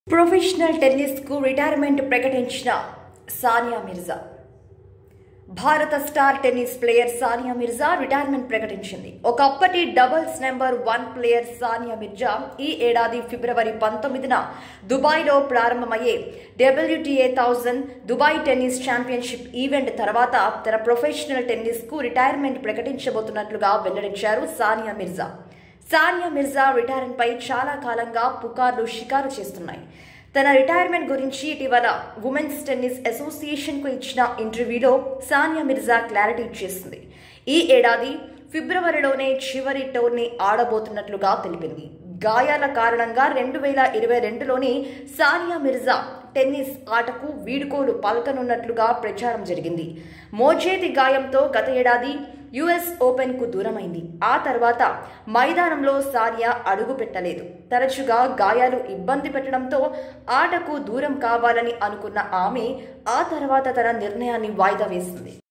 professional టెన్నిస్కు retirement ప్రకటించిన సానియా మిర్జా భారత star tennis player Sania Mirza retirement ప్రకటించింది ఒకప్పటి doubles number one player Sania Mirza ఈ ఏడాది ఫిబ్రవరి పంతొమ్మిదిన దుబాయ్లో ప్రారంభమయ్యే WTA thousand Dubai tennis championship event తర్వాత తన ప్రొఫెషనల్ టెన్నిస్కు రిటైర్మెంట్ ప్రకటించబోతున్నట్లుగా వెల్లడించారు సానియా మిర్జా సానియా మిర్జా రిటైర్మెంట్ పై చాలా కాలంగా పుకార్లు షికారు చేస్తున్నాయి తన రిటైర్మెంట్ గురించి ఇటీవల ఉమెన్స్ టెన్నిస్ అసోసియేషన్ కు ఇచ్చిన ఇంటర్వ్యూలో సానియా మిర్జా క్లారిటీ ఇచ్చేసింది ఈ ఏడాది ఫిబ్రవరిలోనే చివరి టోర్నీ ఆడబోతున్నట్లుగా తెలిపింది గాయాల కారణంగా రెండు వేల ఇరవై రెండులోని సానియా మిర్జా టెన్నిస్ ఆటకు వీడుకోలు పలకనున్నట్లుగా ప్రచారం జరిగింది మోచేతి గాయంతో గత ఏడాది యుఎస్ ఓపెన్ కు దూరమైంది ఆ తర్వాత మైదానంలో సానియా అడుగు పెట్టలేదు తరచుగా గాయాలు ఇబ్బంది పెట్టడంతో ఆటకు దూరం కావాలని అనుకున్న ఆమె ఆ తర్వాత తన నిర్ణయాన్ని వాయిదా వేసింది